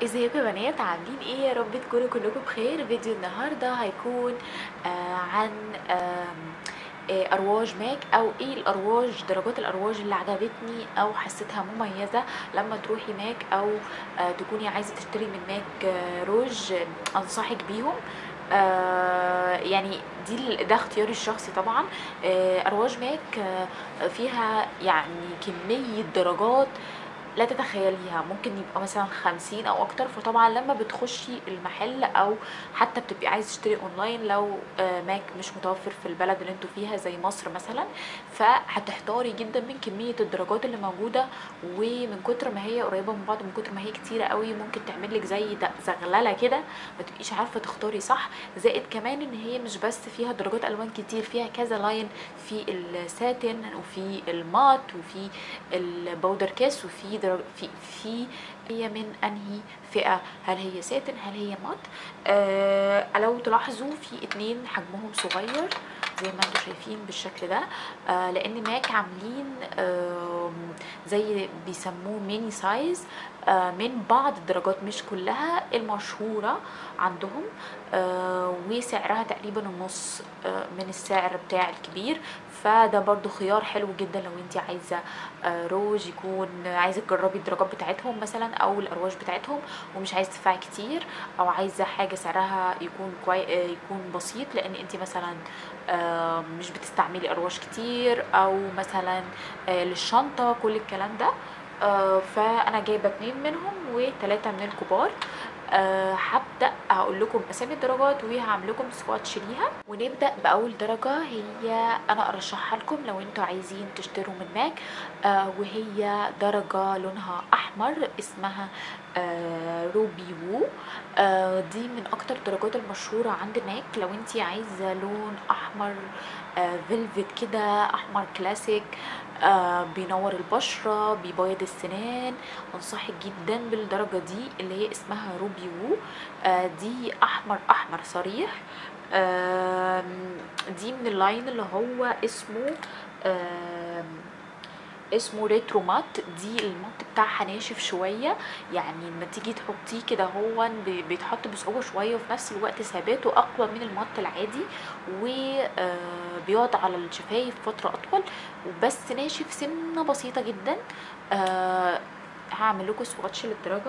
ازيكم يا بنات عاملين ايه يا رب تكونوا كلكم بخير فيديو النهارده هيكون آه عن آم، آه ارواج ماك او ايه الارواج درجات الارواج اللي عجبتني او حسيتها مميزه لما تروحي ماك او آه تكوني عايزه تشتري من ماك آه روج آه، انصحك بيهم آه يعني دي ال- ده اختياري الشخصي طبعا آه ارواج ماك آه فيها يعني كميه درجات لا تتخيليها ممكن يبقى مثلا خمسين او اكتر فطبعا لما بتخشي المحل او حتى بتبقي عايزه تشتري اونلاين لو آه، ماك مش متوفر في البلد اللي انتوا فيها زي مصر مثلا فهتحتاري جدا من كميه الدرجات اللي موجوده ومن كتر ما هي قريبه من بعض من كتر ما هي كتيره قوي ممكن تعمل لك زي د- زغلله كده ما تبقيش عارفه تختاري صح زائد كمان ان هي مش بس فيها درجات الوان كتير فيها كذا لاين في الساتن وفي المات وفي البودر كيس وفي درج... في في هي من انهي فئه هل هي ساتن هل هي مات آه لو تلاحظوا في اتنين حجمهم صغير زي ما انتم شايفين بالشكل ده آه لان ماك عاملين آه زي بيسموه ميني سايز آه من بعض الدرجات مش كلها المشهوره عندهم آه وسعرها تقريبا النص آه من السعر بتاع الكبير فده برضو خيار حلو جدا لو انت عايزه آه، روج يكون عايزه تجربي الدرجات بتاعتهم مثلا او الارواج بتاعتهم ومش عايزه تدفعي كتير او عايزه حاجه سعرها يكون كوي... آه، يكون بسيط لان انت مثلا آه، مش بتستعملي ارواج كتير او مثلا آه، للشنطه كل الكلام ده آه، فانا جايبه اتنين منهم وتلاته من الكبار أه هبدا هقول لكم اسامي الدرجات وهعمل لكم سواتش ليها ونبدا باول درجه هي انا ارشحها لكم لو انتوا عايزين تشتروا من ماك أه وهي درجه لونها احمر اسمها أه روبي وو أه دي من اكتر الدرجات المشهوره عند ماك لو انتي عايزه لون احمر أه فيلفت كده احمر كلاسيك آه بينور البشرة بيبيض السنان انصحك جدا بالدرجة دي اللي هي اسمها روبي وو آه دي احمر احمر صريح آم، دي من اللاين اللي هو اسمه آم، اسمه ريترو مات دي المط بتاعها ناشف شويه يعني لما تيجي تحطيه كده هو ب- بيتحط بصعوبه شويه وفي نفس الوقت ثباته اقوى من المط العادي وبيقعد على الشفايف فتره اطول وبس ناشف سنه بسيطه جدا آه، هعمل لكم سواتش للدرجه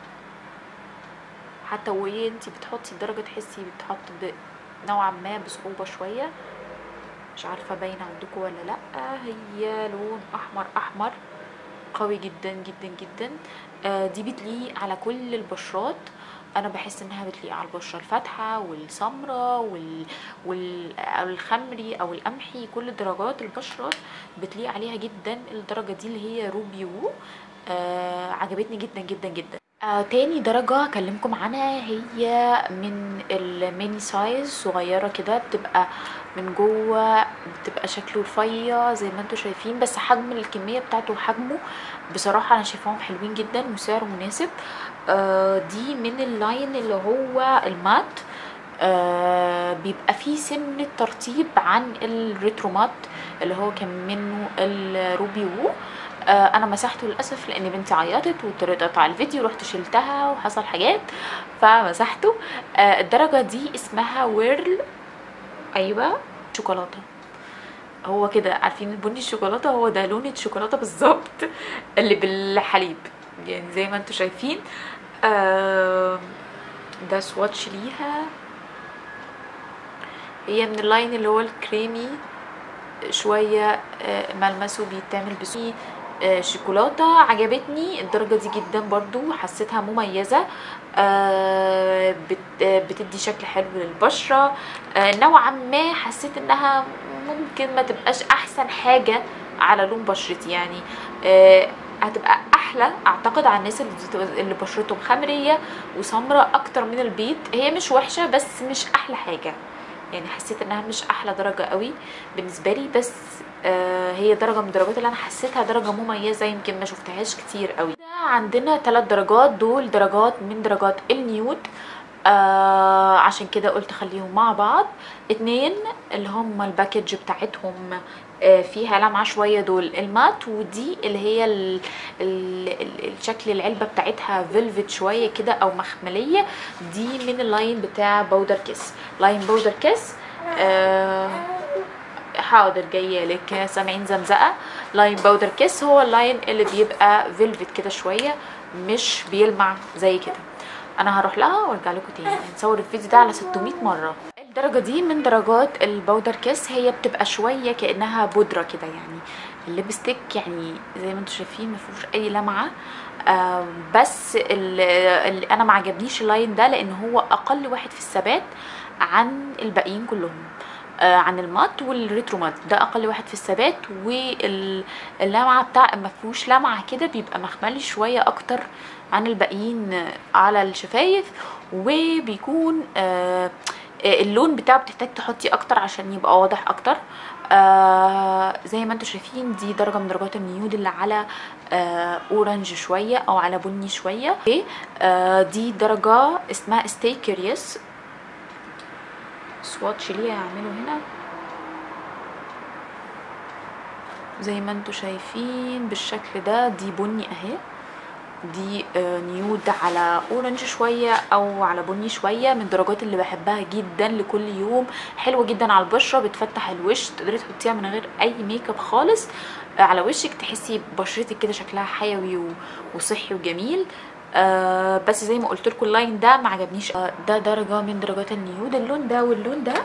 حتى وانتي بتحطي الدرجه تحسي بتحط ب- نوعا ما بصعوبه شويه مش عارفه باينه عندكم ولا لا هي لون احمر احمر قوي جدا جدا جدا آه، دي بتليق على كل البشرات انا بحس انها بتليق على البشره الفاتحه والسمراء وال... وال... أو الخمري او القمحي كل درجات البشرات بتليق عليها جدا الدرجه دي اللي هي روبي وو آه عجبتني جدا جدا جدا آه تاني درجة هكلمكم عنها هي من الميني سايز صغيرة كده بتبقى من جوه بتبقى شكله رفيع زي ما انتوا شايفين بس حجم الكمية بتاعته وحجمه بصراحة انا شايفاهم حلوين جدا وسعره مناسب آه دي من اللاين اللي هو المات آه بيبقى فيه سنة ترطيب عن الريترومات اللي هو كان منه الروبي وو آه انا مسحته للاسف لان بنتي عيطت واضطريت اقطع الفيديو رحت شلتها وحصل حاجات فمسحته آه الدرجه دي اسمها ويرل ايوه شوكولاته هو كده عارفين البني الشوكولاته هو ده لون الشوكولاته بالظبط اللي بالحليب يعني زي ما انتوا شايفين آه ده سواتش ليها هي من اللاين اللي هو الكريمي شويه آه، ملمسه بيتعمل بسوي آه، شوكولاته عجبتني الدرجه دي جدا برضو حسيتها مميزه آه، بت- آه، بتدي شكل حلو للبشره آه، نوعا ما حسيت انها ممكن ما تبقاش احسن حاجه على لون بشرتي يعني آه، هتبقى احلى اعتقد على الناس اللي بت- اللي بشرتهم خمريه وسمراء اكتر من البيض هي مش وحشه بس مش احلى حاجه يعني حسيت انها مش احلى درجه قوي بالنسبه لي بس آه هي درجه من الدرجات اللي انا حسيتها درجه مميزه يمكن ما شفتهاش كتير قوي عندنا ثلاث درجات دول درجات من درجات النيود آه عشان كده قلت خليهم مع بعض اتنين اللي هم الباكج بتاعتهم آه، فيها لمعه شويه دول المات ودي اللي هي ال ال ال الشكل العلبه بتاعتها فيلفت شويه كده او مخمليه دي من اللاين بتاع بودر كيس لاين بودر كيس آه حاضر جايه لك سامعين زمزقه لاين باودر كيس هو اللاين اللي بيبقى فيلفت كده شويه مش بيلمع زي كده انا هروح لها وارجع لكم تاني هنصور الفيديو ده على 600 مره الدرجه دي من درجات الباودر كيس هي بتبقى شويه كانها بودره كده يعني الليبستيك يعني زي ما انتم شايفين ما فيهوش اي لمعه آه بس اللي انا ما عجبنيش اللاين ده لان هو اقل واحد في الثبات عن الباقيين كلهم آه عن المات والريترو مات ده اقل واحد في الثبات واللمعه بتاع ما فيهوش لمعه كده بيبقى مخملي شويه اكتر عن الباقيين على الشفايف وبيكون آه اللون بتاعه بتحتاج تحطي اكتر عشان يبقى واضح اكتر آه زي ما انتم شايفين دي درجه من درجات النيود اللي على آه اورنج شويه او على بني شويه آه دي درجه اسمها ستي كيريوس سواتش ليه هعمله هنا زي ما انتم شايفين بالشكل ده دي بني اهي دي نيود على اورنج شويه او على بني شويه من الدرجات اللي بحبها جدا لكل يوم حلوه جدا على البشره بتفتح الوش تقدري تحطيها من غير اي ميك اب خالص على وشك تحسي بشرتك كده شكلها حيوي وصحي وجميل آه بس زي ما قلت لكم اللاين ده ما عجبنيش آه ده درجه من درجات النيود اللون ده واللون ده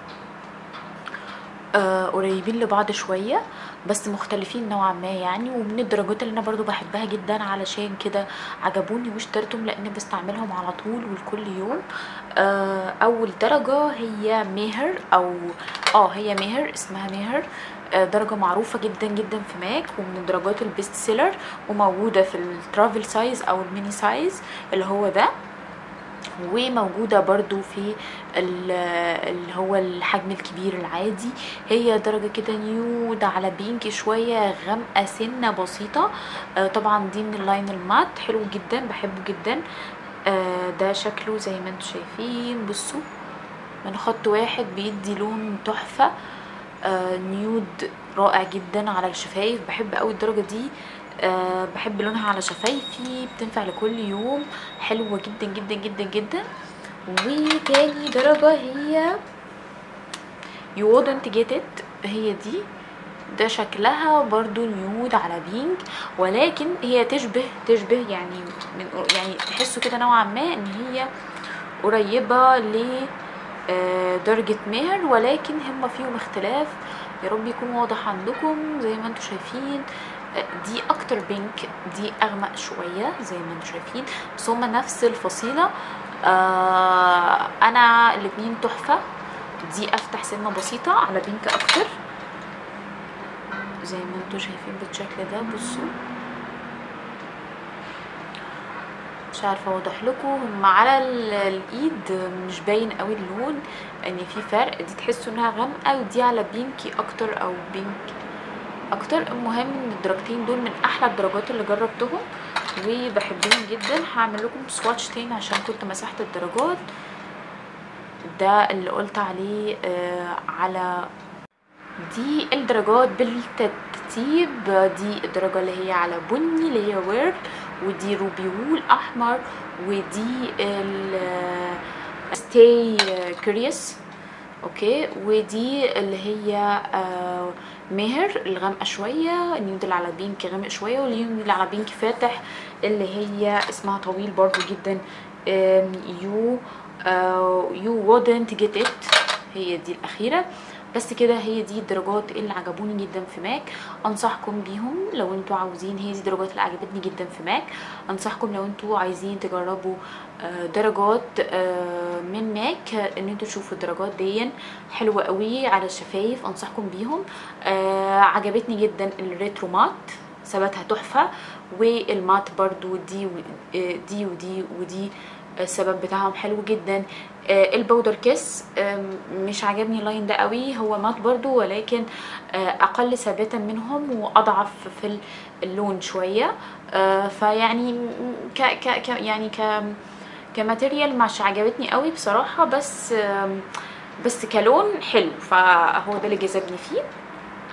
آه قريبين لبعض شويه بس مختلفين نوعا ما يعني ومن الدرجات اللي انا برضو بحبها جدا علشان كده عجبوني واشتريتهم لان بستعملهم على طول والكل يوم آه اول درجه هي ميهر او اه هي ميهر اسمها ميهر آه درجه معروفه جدا جدا في ماك ومن درجات البيست سيلر وموجوده في الترافل سايز او الميني سايز اللي هو ده وموجودة برضو في اللي هو الحجم الكبير العادي هي درجة كده نيود على بينك شوية غامقة سنة بسيطة آه طبعا دي من اللاين المات حلو جدا بحبه جدا آه ده شكله زي ما انتم شايفين بصوا من خط واحد بيدي لون تحفة آه نيود رائع جدا على الشفايف بحب قوي الدرجة دي أه بحب لونها على شفايفي بتنفع لكل يوم حلوة جدا جدا جدا جدا وتاني درجة هي you wouldn't get it هي دي ده شكلها برضو نيود على بينك ولكن هي تشبه تشبه يعني من يعني تحسوا كده نوعا ما ان هي قريبة ل درجة مهر ولكن هم فيهم اختلاف يا رب يكون واضح عندكم زي ما انتم شايفين دي اكتر بينك دي اغمق شويه زي ما انتم شايفين بس هما نفس الفصيله آه انا الاتنين تحفه دي افتح سنه بسيطه على بينك اكتر زي ما انتم شايفين بالشكل ده بصوا مش عارفه اوضح لكم هم على الايد مش باين قوي اللون ان في فرق دي تحسوا انها غامقه ودي على بينكي اكتر او بينك اكتر المهم ان الدرجتين دول من احلى الدرجات اللي جربتهم وبحبهم جدا هعمل لكم سواتش تاني عشان كنت مسحت الدرجات ده اللي قلت عليه آه على دي الدرجات بالترتيب دي الدرجة اللي هي على بني اللي هي ويرد ودي روبي وول احمر ودي ال ستي كوريوس اوكي ودي اللي هي آه مهر الغامقه شويه النيود اللي على بينك غامق شويه والنيود اللي على بينك فاتح اللي هي اسمها طويل برضو جدا يو يو wouldn't جيت ات هي دي الاخيره بس كده هي دي الدرجات اللي عجبوني جدا في ماك انصحكم بيهم لو انتوا عاوزين هي دي الدرجات اللي عجبتني جدا في ماك انصحكم لو انتوا عايزين تجربوا درجات من ماك ان انتوا تشوفوا الدرجات دي حلوه قوي على الشفايف انصحكم بيهم عجبتني جدا الريترو مات ثباتها تحفه والمات برضو دي دي ودي ودي السبب بتاعهم حلو جدا البودر كيس مش عجبني اللاين ده قوي هو مات برضو ولكن اقل ثباتا منهم واضعف في اللون شويه فيعني ك ك يعني ك كماتيريال مش عجبتني قوي بصراحه بس بس كلون حلو فهو ده اللي جذبني فيه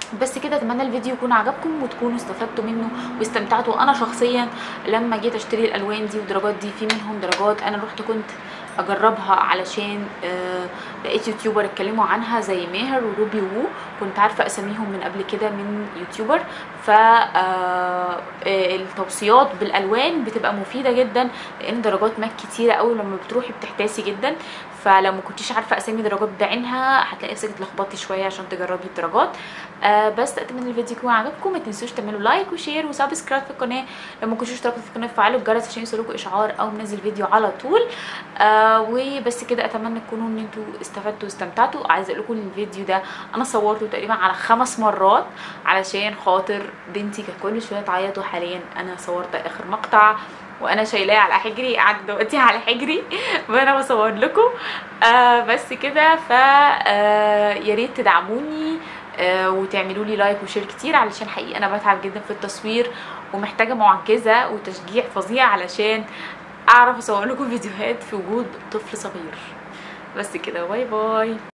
بس كده اتمنى الفيديو يكون عجبكم وتكونوا استفدتوا منه واستمتعتوا انا شخصيا لما جيت اشتري الالوان دي والدرجات دي في منهم درجات انا رحت كنت اجربها علشان آه لقيت يوتيوبر اتكلموا عنها زي ماهر وروبي وو كنت عارفه اساميهم من قبل كده من يوتيوبر ف آه التوصيات بالالوان بتبقى مفيده جدا لان درجات ماك كتيره قوي لما بتروحي بتحتاسي جدا فلو ما كنتيش عارفه اسامي درجات بعينها هتلاقي نفسك اتلخبطتي شويه عشان تجربي الدرجات آه بس اتمنى الفيديو يكون عجبكم ما تنسوش تعملوا لايك وشير وسبسكرايب في القناه لو ما كنتوش اشتركتوا في القناه فعلوا الجرس عشان يوصلكم اشعار او منزل فيديو على طول آه وبس كده اتمنى تكونوا ان انتوا استفدتوا واستمتعتوا عايزه اقول لكم الفيديو ده انا صورته تقريبا على خمس مرات علشان خاطر بنتي كانت كل شويه تعيط وحاليا انا صورت اخر مقطع وانا شايلاه على حجري قاعده دلوقتي على حجري وانا بصور لكم آه بس كده ف آه يا ريت تدعموني آه وتعملوا لي لايك وشير كتير علشان حقيقي انا بتعب جدا في التصوير ومحتاجه معجزه وتشجيع فظيع علشان اعرف اصور لكم فيديوهات في وجود طفل صغير بس كده باي باي